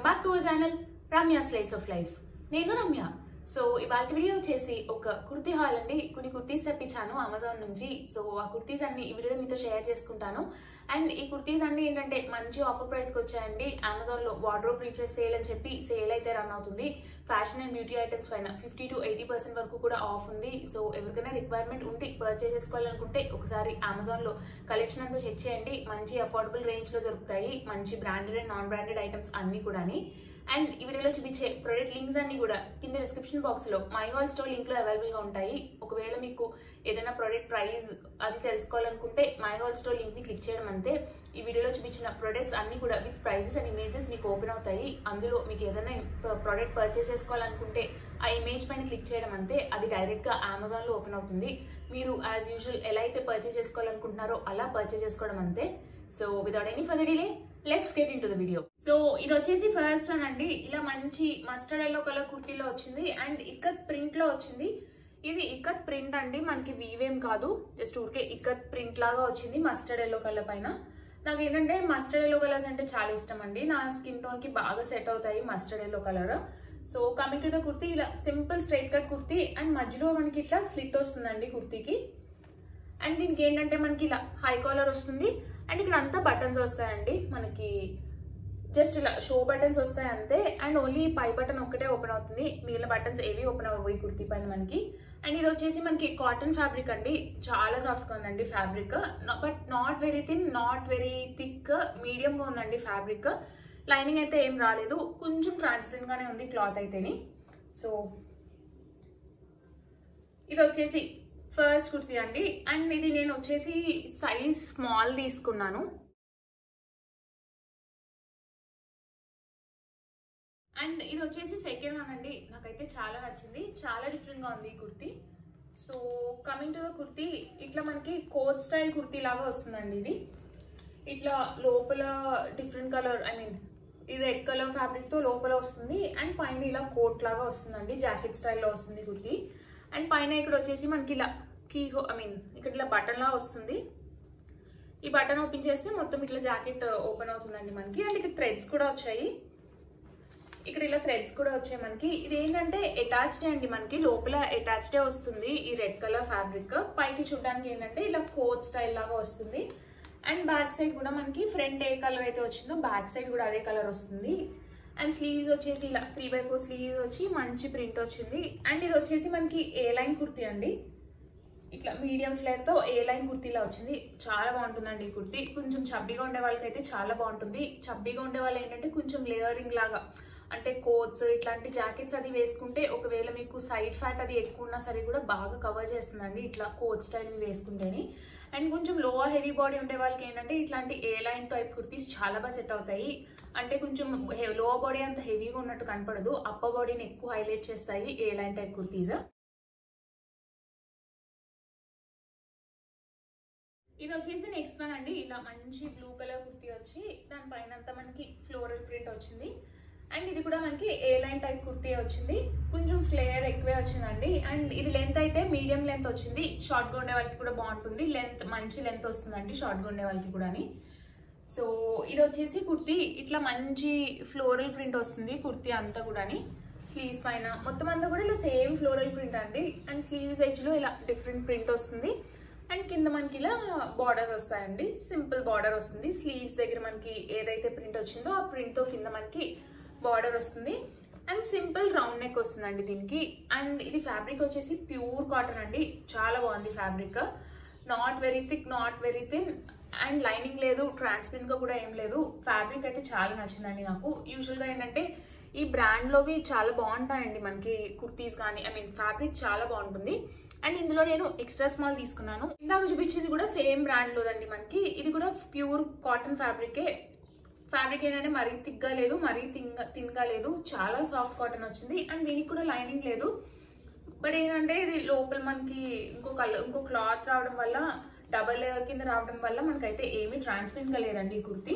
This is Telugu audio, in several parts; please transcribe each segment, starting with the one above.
back to our channel Ramya slice of life నేను రమ్య సో ఇవాళ వీడియో వచ్చేసి ఒక కుర్తీ హాల్ అండి కొన్ని కుర్తీస్ తెప్పించాను అమెజాన్ నుంచి సో ఆ కుర్తీస్ అన్ని ఈ వీడియో మీతో షేర్ చేసుకుంటాను అండ్ ఈ కుర్తీస్ అన్ని ఏంటంటే మంచి ఆఫర్ ప్రైస్ కి వచ్చాయండి అమెజాన్ లో వార్డ్రోబ్ రీఫ్రెష్ సేల్ అని చెప్పి సేల్ అయితే రన్ అవుతుంది ఫ్యాషన్ అండ్ బ్యూటీ ఐటమ్స్ పైన ఫిఫ్టీ టు ఎయిటీ పర్సెంట్ వరకు కూడా ఆఫ్ ఉంది సో ఎవరికైనా రిక్వైర్మెంట్ ఉంటే పర్చేస్ చేసుకోవాలనుకుంటే ఒకసారి అమెజాన్ లో కలెక్షన్ అంతా చెక్ చేయండి మంచి అఫోర్డబుల్ రేంజ్ లో దొరుకుతాయి మంచి branded and non branded items అన్ని కూడాని అండ్ ఈ వీడియోలో చూపించే ప్రొడక్ట్ లింక్స్ అన్ని కూడా కింద డిస్క్రిప్షన్ బాక్స్ లో మై హాల్ స్టోర్ లింక్ లో అవైలబుల్ గా ఉంటాయి ఒకవేళ మీకు ఏదైనా ప్రొడక్ట్ ప్రైస్ అది తెలుసుకోవాలనుకుంటే మై హాల్ స్టోర్ లింక్ ని క్లిక్ చేయడం అంతే ఈ వీడియోలో చూపించిన ప్రొడక్ట్స్ అన్ని కూడా విత్ ప్రైజెస్ అండ్ ఇమేజెస్ మీకు ఓపెన్ అవుతాయి అందులో మీకు ఏదైనా ప్రోడక్ట్ పర్చేస్ చేసుకోవాలనుకుంటే ఆ ఇమేజ్ పైన క్లిక్ చేయడం అంతే అది డైరెక్ట్ గా అమెజాన్ లో ఓపెన్ అవుతుంది మీరు యాజ్ యూజువల్ ఎలా అయితే పర్చేస్ చేసుకోవాలనుకుంటున్నారో అలా పర్చేస్ చేసుకోవడం అంతే so without any further delay let's get into the video so ఇది వచ్చేసి ఫస్ట్ వన్ అండి ఇలా మంచి మస్టర్డ్ ఎల్లో కలర్ కుర్తీలో వచ్చింది అండ్ ఇక్కత్ ప్రింట్ లో వచ్చింది ఇది ఇక్కత్ ప్రింట్ అండి మనకి వీవేం కాదు జస్ట్ ఊరికే ఇక్కత్ ప్రింట్ లాగా వచ్చింది మస్టర్డ్ ఎల్లో కలర్ పైన నాకు ఏంటంటే మస్టర్డ్ ఎల్లో కలర్స్ అంటే చాలా ఇష్టం అండి నా స్కిన్ టోన్ కి బాగా సెట్ అవుతాయి mustard yellow colour so coming to the kurti ఇలా simple straight cut kurti and మధ్యలో మనకి ఇట్లా స్లిట్ వస్తుందండి కుర్తీకి అండ్ దీనికి ఏంటంటే మనకి ఇలా హై కాలర్ వస్తుంది అండ్ ఇక్కడ అంతా బటన్స్ వస్తాయండి మనకి జస్ట్ ఇలా షో బటన్స్ వస్తాయి అంతే అండ్ ఓన్లీ పై బటన్ ఒక్కటే ఓపెన్ అవుతుంది మిగిలిన బటన్స్ ఏవి ఓపెన్ అవ్వవు ఈ కుర్తీ పైన మనకి అండ్ ఇది వచ్చేసి మనకి కాటన్ ఫ్యాబ్రిక్ అండి చాలా సాఫ్ట్గా ఉందండి fabric but not very thin not very thick మీడియంగా ఉందండి ఫ్యాబ్రిక్ లైనింగ్ అయితే ఏం రాలేదు కొంచెం ట్రాన్స్పరెంట్ గానే ఉంది క్లాత్ అయితేని సో ఇది వచ్చేసి ఫస్ట్ కుర్తీ అండి అండ్ ఇది నేను వచ్చేసి సైజ్ స్మాల్ తీసుకున్నాను అండ్ ఇది వచ్చేసి సెకండ్ వన్ అండి నాకైతే చాలా నచ్చింది చాలా డిఫరెంట్ గా ఉంది ఈ kurti so coming to the kurti ఇట్లా మనకి కోట్ స్టైల్ కుర్తీ లాగా వస్తుందండి ఇది ఇట్లా లోపల డిఫరెంట్ కలర్ ఐ మీన్ ఇది రెడ్ కలర్ ఫ్యాబ్రిక్ తో లోపల వస్తుంది అండ్ పైన ఇలా కోట్ లాగా వస్తుందండి జాకెట్ స్టైల్లో వస్తుంది కుర్తీ అండ్ పైన ఇక్కడ వచ్చేసి మనకి ఇలా కీ ఐ మీన్ ఇక్కడ ఇలా బటన్ లా వస్తుంది ఈ బటన్ ఓపెన్ చేస్తే మొత్తం ఇట్లా జాకెట్ ఓపెన్ అవుతుందండి మనకి అండ్ ఇక్కడ థ్రెడ్స్ కూడా వచ్చాయి ఇక్కడ ఇలా థ్రెడ్స్ కూడా వచ్చాయి మనకి ఇది ఏంటంటే అటాచ్డ్ అండి మనకి లోపల అటాచ్డే వస్తుంది ఈ రెడ్ కలర్ ఫ్యాబ్రిక్ పైకి చూడడానికి ఏంటంటే ఇలా కోట్ స్టైల్ లాగా వస్తుంది అండ్ బ్యాక్ సైడ్ కూడా మనకి ఫ్రంట్ ఏ కలర్ అయితే వచ్చిందో బ్యాక్ సైడ్ కూడా అదే కలర్ వస్తుంది అండ్ స్లీవ్స్ వచ్చేసి ఇలా త్రీ బై ఫోర్ స్లీవ్స్ వచ్చి మంచి ప్రింట్ వచ్చింది అండ్ ఇది వచ్చేసి మనకి ఏ లైన్ కుర్తీ అండి ఇట్లా మీడియం ఫ్లేర్ తో ఏ లైన్ కుర్తీలా వచ్చింది చాలా బాగుంటుందండి ఈ కుర్తీ కొంచెం చబ్బీగా ఉండే వాళ్ళకైతే చాలా బాగుంటుంది చబ్బీగా ఉండే వాళ్ళు ఏంటంటే కొంచెం లేయరింగ్ లాగా అంటే కోట్స్ ఇట్లాంటి జాకెట్స్ అది వేసుకుంటే ఒకవేళ మీకు సైడ్ ఫ్యాట్ అది ఎక్కువ ఉన్నా సరే కూడా బాగా కవర్ చేస్తుందండి ఇట్లా కోట్ స్టైల్ వేసుకుంటేని అండ్ కొంచెం లోవర్ హెవీ బాడీ ఉండే వాళ్ళకి ఏంటంటే ఇట్లాంటి ఏ లైన్ టైప్ కుర్తీస్ చాలా బాగా సెట్ అవుతాయి అంటే కొంచెం లోవర్ బాడీ అంత హెవీగా ఉన్నట్టు కనపడదు అప్పర్ బాడీని ఎక్కువ హైలైట్ చేస్తాయి ఏ లైన్ టైప్ కుర్తీస్ ఇది వచ్చేసి నెక్స్ట్ వన్ అండి ఇలా మంచి బ్లూ కలర్ కుర్తీ వచ్చి దానిపైన అంతా మనకి ఫ్లోరల్ ప్రింట్ వచ్చింది అండ్ ఇది కూడా మనకి ఏ లైన్ టైప్ కుర్తీ వచ్చింది కొంచెం ఫ్లేయర్ ఎక్కువే వచ్చిందండి అండ్ ఇది లెంత్ అయితే మీడియం లెంత్ వచ్చింది షార్ట్ గా ఉండే వాళ్ళకి కూడా బాగుంటుంది లెంత్ మంచి లెంత్ వస్తుందండి షార్ట్ గా ఉండే వాళ్ళకి కూడా సో ఇది వచ్చేసి కుర్తీ ఇట్లా మంచి ఫ్లోరల్ ప్రింట్ వస్తుంది కుర్తీ అంతా కూడాని స్లీవ్స్ పైన మొత్తం అంతా కూడా ఇలా సేమ్ ఫ్లోరల్ ప్రింట్ అండి అండ్ స్లీవ్స్ ఎడ్జ్ లో ఇలా డిఫరెంట్ ప్రింట్ వస్తుంది అండ్ కింద మనకి ఇలా బార్డర్ వస్తాయండి సింపుల్ బార్డర్ వస్తుంది స్లీవ్స్ దగ్గర మనకి ఏదైతే ప్రింట్ వచ్చిందో ఆ ప్రింట్ తో కింద మనకి బార్డర్ వస్తుంది అండ్ సింపుల్ రౌండ్ నెక్ వస్తుందండి దీనికి అండ్ ఇది ఫ్యాబ్రిక్ వచ్చేసి ప్యూర్ కాటన్ అండి చాలా బాగుంది fabric not very thick not very thin and lining లేదు ట్రాన్స్పరెంట్ గా కూడా ఏం లేదు ఫ్యాబ్రిక్ అయితే చాలా నచ్చిందండి నాకు యూజువల్ గా ఏంటంటే ఈ బ్రాండ్ లోవి చాలా బాగుంటాయండి మనకి కుర్తీస్ కానీ ఐ మీన్ ఫ్యాబ్రిక్ చాలా బాగుంటుంది అండ్ ఇందులో నేను ఎక్స్ట్రా స్మాల్ తీసుకున్నాను ఇందాక చూపించింది కూడా సేమ్ బ్రాండ్ లోదండి మనకి ఇది కూడా ప్యూర్ కాటన్ ఫ్యాబ్రికే ఫ్యాబ్రిక్ ఏంటంటే మరీ థిక్గా లేదు మరీ థిన్గా థిన్గా లేదు చాలా సాఫ్ట్ కాటన్ వచ్చింది అండ్ దీనికి కూడా లైనింగ్ లేదు బట్ ఏంటంటే ఇది లోపల మనకి ఇంకో కలర్ ఇంకో క్లాత్ రావడం వల్ల డబల్ లేయర్ కింద రావడం వల్ల మనకైతే ఏమీ ట్రాన్స్పరెంట్ గా లేదండి ఈ కుర్తి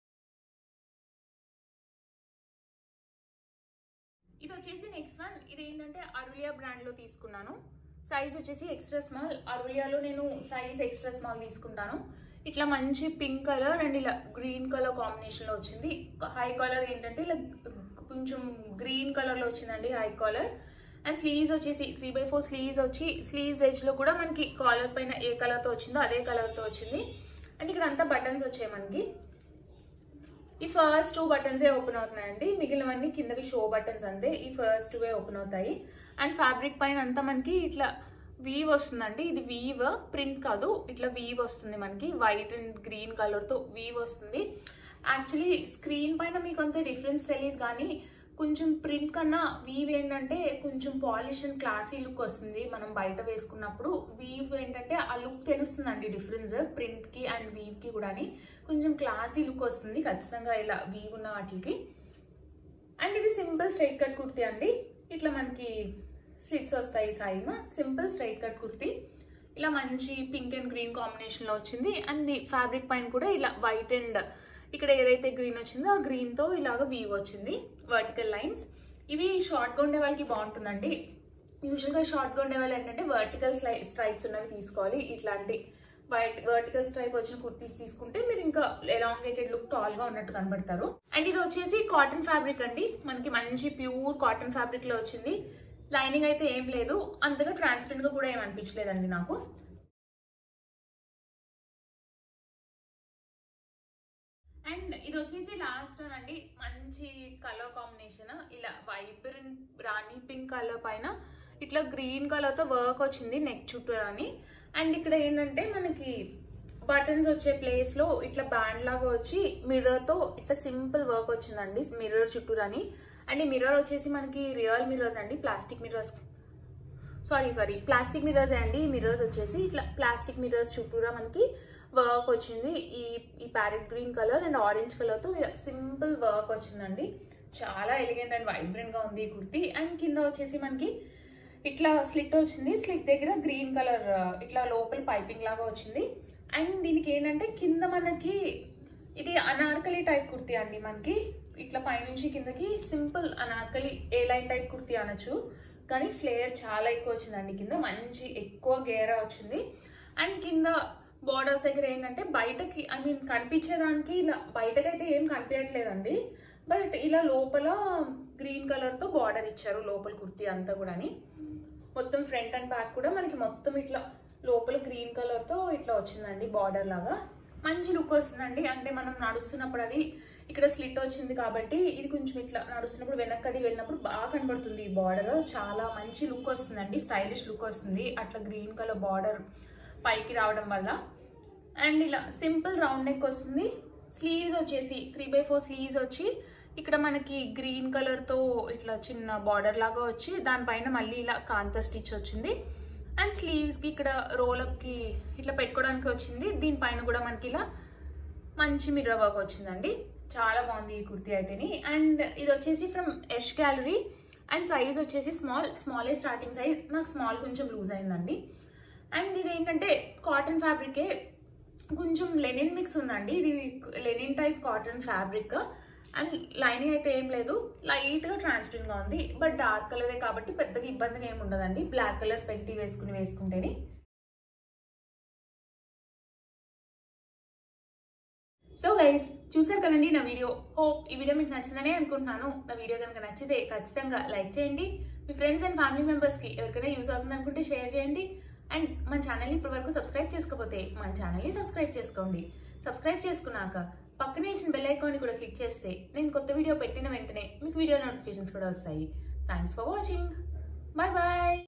ఇది వచ్చేసి నెక్స్ట్ వన్ ఇది ఏంటంటే అరులియా బ్రాండ్ లో తీసుకున్నాను సైజ్ వచ్చేసి ఎక్స్ట్రా స్మాల్ అరులియాలో నేను సైజ్ ఎక్స్ట్రా స్మాల్ తీసుకుంటాను ఇట్లా మంచి పింక్ కలర్ అండ్ ఇలా గ్రీన్ కలర్ కాంబినేషన్ లో వచ్చింది హై కలర్ ఏంటంటే ఇలా కొంచెం గ్రీన్ కలర్ లో వచ్చిందండి హై కాలర్ అండ్ స్లీవ్స్ వచ్చేసి త్రీ బై ఫోర్ స్లీవ్స్ వచ్చి స్లీవ్స్ ఎడ్జ్ లో కూడా మనకి కాలర్ పైన ఏ కలర్ తో వచ్చిందో అదే కలర్ తో వచ్చింది అండ్ ఇక్కడ అంతా బటన్స్ వచ్చాయి మనకి ఈ ఫస్ట్ టూ బటన్స్ ఏ ఓపెన్ అవుతున్నాయండి మిగిలినవన్నీ కిందవి షో బటన్స్ అంతే ఈ ఫస్ట్ టూ ఓపెన్ అవుతాయి అండ్ ఫ్యాబ్రిక్ పైన అంతా మనకి ఇట్లా వీవ్ వస్తుందండి ఇది వీవ్ ప్రింట్ కాదు ఇట్లా వీవ్ వస్తుంది మనకి వైట్ అండ్ గ్రీన్ కలర్ తో వీవ్ వస్తుంది యాక్చువల్లీ స్క్రీన్ పైన మీకు అంత డిఫరెన్స్ తెలియదు కానీ కొంచెం ప్రింట్ కన్నా వీవ్ ఏంటంటే కొంచెం పాలిష్ అండ్ క్లాసీ లుక్ వస్తుంది మనం బయట వేసుకున్నప్పుడు వీవ్ ఏంటంటే ఆ లుక్ తెలుస్తుందండి డిఫరెన్స్ ప్రింట్ కి అండ్ వీవ్ కి కూడా కొంచెం క్లాసీ లుక్ వస్తుంది ఖచ్చితంగా ఇలా వీవ్ ఉన్న వాటికి అండ్ ఇది సింపుల్ స్ట్రైట్ కట్ కుర్తీ అండి ఇట్లా మనకి స్లిట్స్ వస్తాయి side simple straight cut kurti ఇలా మంచి పింక్ అండ్ గ్రీన్ కాంబినేషన్ లో వచ్చింది అండ్ ఫ్యాబ్రిక్ పైన కూడా ఇలా వైట్ అండ్ ఇక్కడ ఏదైతే గ్రీన్ వచ్చిందో ఆ గ్రీన్ తో ఇలాగ వీవ్ వచ్చింది వర్టికల్ లైన్స్ ఇవి షార్ట్ గా ఉండే వాళ్ళకి బాగుంటుందండి యూజువల్ గా షార్ట్ గా ఉండే వాళ్ళు ఏంటంటే వర్టికల్ స్ట్రైప్స్ ఉన్నవి తీసుకోవాలి ఇట్లాంటి వైట్ వర్టికల్ స్ట్రైప్ వచ్చిన కుర్తీస్ తీసుకుంటే మీరు ఇంకా ఎలాంగేటెడ్ లుక్ టాల్ గా ఉన్నట్టు కనబడతారు అండ్ ఇది వచ్చేసి కాటన్ ఫ్యాబ్రిక్ అండి మనకి మంచి ప్యూర్ కాటన్ ఫ్యాబ్రిక్ లో వచ్చింది లైనింగ్ అయితే ఏం లేదు అంతగా ట్రాన్స్పరెంట్ గా కూడా ఏం అనిపించలేదండి నాకు అండ్ ఇది వచ్చేసి లాస్ట్ వన్ అండి మంచి కలర్ కాంబినేషన్ ఇలా వైబ్రెంట్ రాణి పింక్ కలర్ పైన ఇట్లా గ్రీన్ కలర్ తో వర్క్ వచ్చింది నెక్ చుట్టూ అని అండ్ ఇక్కడ ఏంటంటే మనకి బటన్స్ వచ్చే ప్లేస్ లో ఇట్లా బ్యాండ్ లాగా వచ్చి మిర్రర్ తో ఇట్లా సింపుల్ వర్క్ వచ్చిందండి మిర్రర్ చుట్టూరని అండ్ ఈ మిర్రర్ వచ్చేసి మనకి రియల్ మిర్రర్స్ అండి plastic mirrors sorry sorry plastic mirrors అండి ఈ మిర్రర్స్ వచ్చేసి ఇట్లా ప్లాస్టిక్ మిర్రర్స్ చుట్టూరా మనకి వర్క్ వచ్చింది ఈ ఈ parrot green colour and orange colour తో సింపుల్ వర్క్ వచ్చిందండి చాలా ఎలిగెంట్ అండ్ వైబ్రెంట్ గా ఉంది ఈ కుర్తి అండ్ కింద వచ్చేసి మనకి ఇట్లా స్లిట్ వచ్చింది స్లిట్ దగ్గర గ్రీన్ కలర్ ఇట్లా లోపల పైపింగ్ లాగా వచ్చింది అండ్ దీనికి ఏంటంటే కింద మనకి ఇది అనార్కలి టైప్ కుర్తీ అండి మనకి ఇట్లా పైనుంచి కిందకి simple anarkali A line type kurti అనొచ్చు కానీ ఫ్లేయర్ చాలా ఎక్కువ వచ్చిందండి కింద మంచి ఎక్కువ గేరా వచ్చింది అండ్ కింద బార్డర్స్ దగ్గర ఏంటంటే బయటకి ఐ మీన్ కనిపించేదానికి ఇలా బయటకైతే ఏం కనిపించట్లేదండి బట్ ఇలా లోపల గ్రీన్ కలర్ తో బార్డర్ ఇచ్చారు లోపల కుర్తీ అంతా కూడాని మొత్తం ఫ్రంట్ అండ్ బ్యాక్ కూడా మనకి మొత్తం ఇట్లా లోపల గ్రీన్ కలర్ తో ఇట్లా వచ్చిందండి బార్డర్ లాగా మంచి లుక్ వస్తుందండి అంటే మనం నడుస్తున్నప్పుడు అది ఇక్కడ స్లిట్ వచ్చింది కాబట్టి ఇది కొంచెం ఇట్లా నడుస్తున్నప్పుడు వెనక్కి అది వెళ్ళినప్పుడు బాగా కనబడుతుంది ఈ బార్డర్ చాలా మంచి లుక్ వస్తుందండి స్టైలిష్ లుక్ వస్తుంది అట్లా గ్రీన్ కలర్ బార్డర్ పైకి రావడం వల్ల అండ్ ఇలా సింపుల్ రౌండ్ నెక్ వస్తుంది స్లీవ్స్ వచ్చేసి త్రీ బై ఫోర్ స్లీవ్స్ వచ్చి ఇక్కడ మనకి గ్రీన్ కలర్ తో ఇట్లా చిన్న బార్డర్ లాగా వచ్చి దానిపైన మళ్ళీ ఇలా కాంత స్టిచ్ వచ్చింది అండ్ స్లీవ్స్ కి ఇక్కడ రోల్ అప్ కి ఇట్లా పెట్టుకోవడానికి వచ్చింది దీనిపైన కూడా మనకి ఇలా మంచి మిర్రర్ వర్క్ వచ్చిందండి చాలా బాగుంది ఈ కుర్తీ అయితేని అండ్ ఇది వచ్చేసి from Yash Gallery and size వచ్చేసి స్మాల్ స్మాలే స్టార్టింగ్ సైజ్ నాకు స్మాల్ కొంచెం లూజ్ అయిందండి అండ్ ఇది ఏంటంటే కాటన్ ఫ్యాబ్రికే కొంచెం లెనిన్ మిక్స్ ఉందండి ఇది linen type cotton fabric and lining అయితే ఏం లేదు లైట్ గా ట్రాన్స్పరెంట్ గా ఉంది బట్ డార్క్ కలరే కాబట్టి పెద్దగా ఇబ్బందిగా ఏమి ఉండదండి బ్లాక్ కలర్ పెట్టి వేసుకుని వేసుకుంటేనే సో గైస్ చూసారు కదండి నా వీడియో హోప్ ఈ వీడియో మీకు నచ్చిందనే అనుకుంటున్నాను నా వీడియో కనుక నచ్చితే ఖచ్చితంగా లైక్ చేయండి మీ ఫ్రెండ్స్ అండ్ ఫ్యామిలీ మెంబర్స్ కి ఎవరికైనా యూజ్ అవుతుంది అనుకుంటే షేర్ చేయండి అండ్ మన ఛానల్ని ఇప్పటి వరకు సబ్స్క్రైబ్ చేసుకోకపోతే మన ఛానల్ని సబ్స్క్రైబ్ చేసుకోండి సబ్స్క్రైబ్ చేసుకున్నాక పక్కనే ఇచ్చిన బెల్ ఐకాన్ కూడా క్లిక్ చేస్తే నేను కొత్త వీడియో పెట్టిన వెంటనే మీకు వీడియో నోటిఫికేషన్స్ కూడా వస్తాయి thanks for watching bye bye